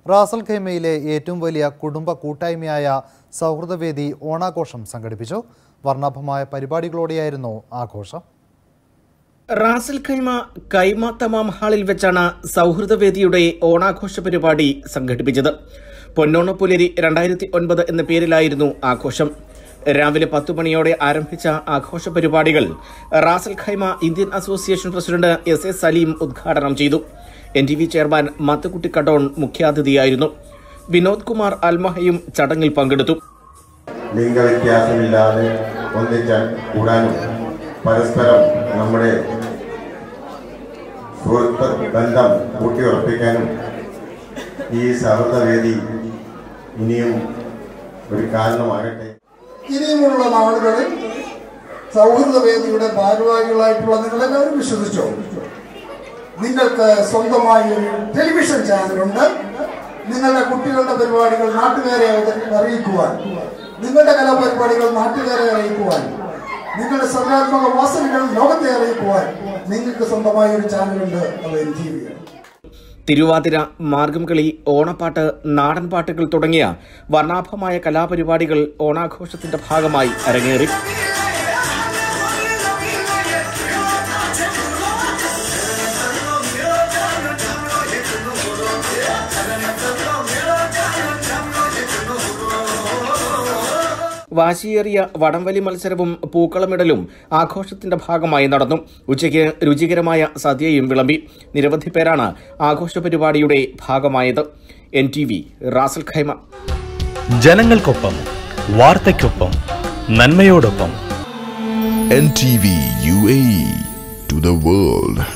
Ras al ഖൈമയിലെ ഏറ്റവും വലിയ കുടുംബ കൂട്ടായ്മയായ സൗഹൃദവേദി ഓണാഘോഷം സംഘടിപ്പിച്ചു വർണ്ണാഭമായ പരിപാടികളോടെയായിരുന്നു ആഘോഷം റാസൽ ഖൈമ കൈമ തമാം ഹാളിൽ വെച്ചാണ് സൗഹൃദവേദിയുടെ ഓണാഘോഷ പരിപാടി സംഘടിപ്പിച്ചത് പൊന്നോണ പുലരി രണ്ടായിരത്തി ഒൻപത് എന്ന പേരിലായിരുന്നു ആഘോഷം രാവിലെ പത്തു മണിയോടെ ആരംഭിച്ച ആഘോഷ പരിപാടികൾ Ras Al Khaimah Indian association president S A Saleem ഉദ്ഘാടനം ചെയ്തു N T V chairman Mathukutty Kadon മുഖ്യാതിഥിയായിരുന്നു വിനോദ് കുമാർ അൽമഹയും ചടങ്ങിൽ പങ്കെടുത്തു ലിംഗവ്യത്യാസമില്ലാതെ ഒന്നിച്ചാൽ കൂടാനും പരസ്പരം നമ്മുടെ സുഹൃത്ത് ബന്ധം കൂട്ടിയുറപ്പിക്കാനും ഈ സൗഹൃദവേദി ഇനിയും ഒരു കാരണമാകട്ടെ ഇനിയുമുള്ള നാളുകളിൽ സൗഹൃദവേദിയുടെ ഭാരവാഹികളായിട്ടുള്ള നിങ്ങളെല്ലാവരും വിശ്വസിച്ചോ നിങ്ങൾക്ക് സ്വന്തമായി ഒരു ടെലിവിഷൻ ചാനലുണ്ട് നിങ്ങളുടെ കുട്ടികളുടെ പരിപാടികൾ നാട്ടുകാരെ അവത- അറിയിക്കുവാൻ നിങ്ങളുടെ കലാപരിപാടികൾ നാട്ടുകാരെ അറിയിക്കുവാൻ നിങ്ങളുടെ സർഗാത്മക വാസനകൾ ലോകത്തെ അറിയിക്കുവാൻ നിങ്ങൾക്ക് സ്വന്തമായ ഒരു ചാനലുണ്ട് അത് എൻ ടി വിയാണ് തിരുവാതിര മാർഗംകളി ഓണപ്പാട്ട് നാടൻ പാട്ടുകൾ തുടങ്ങിയ വർണ്ണാഭമായ കലാപരിപാടികൾ ഓണാഘോഷത്തിന്റെ ഭാഗമായി അരങ്ങേറി വാശിയേറിയ വടംവലി മത്സരവും പൂക്കളമിടലും ആഘോഷത്തിന്റെ ഭാഗമായി നടന്നു ഉച്ചയ്ക്ക് രുചികരമായ സദ്യയും വിളമ്പി നിരവധി പേരാണ് ആഘോഷ പരിപാടിയുടെ ഭാഗമായത് N T V Ras Al Khaimah ജനങ്ങൾക്കൊപ്പം വാർത്തയ്ക്കൊപ്പം നന്മയോടൊപ്പം NTV UAE to the world.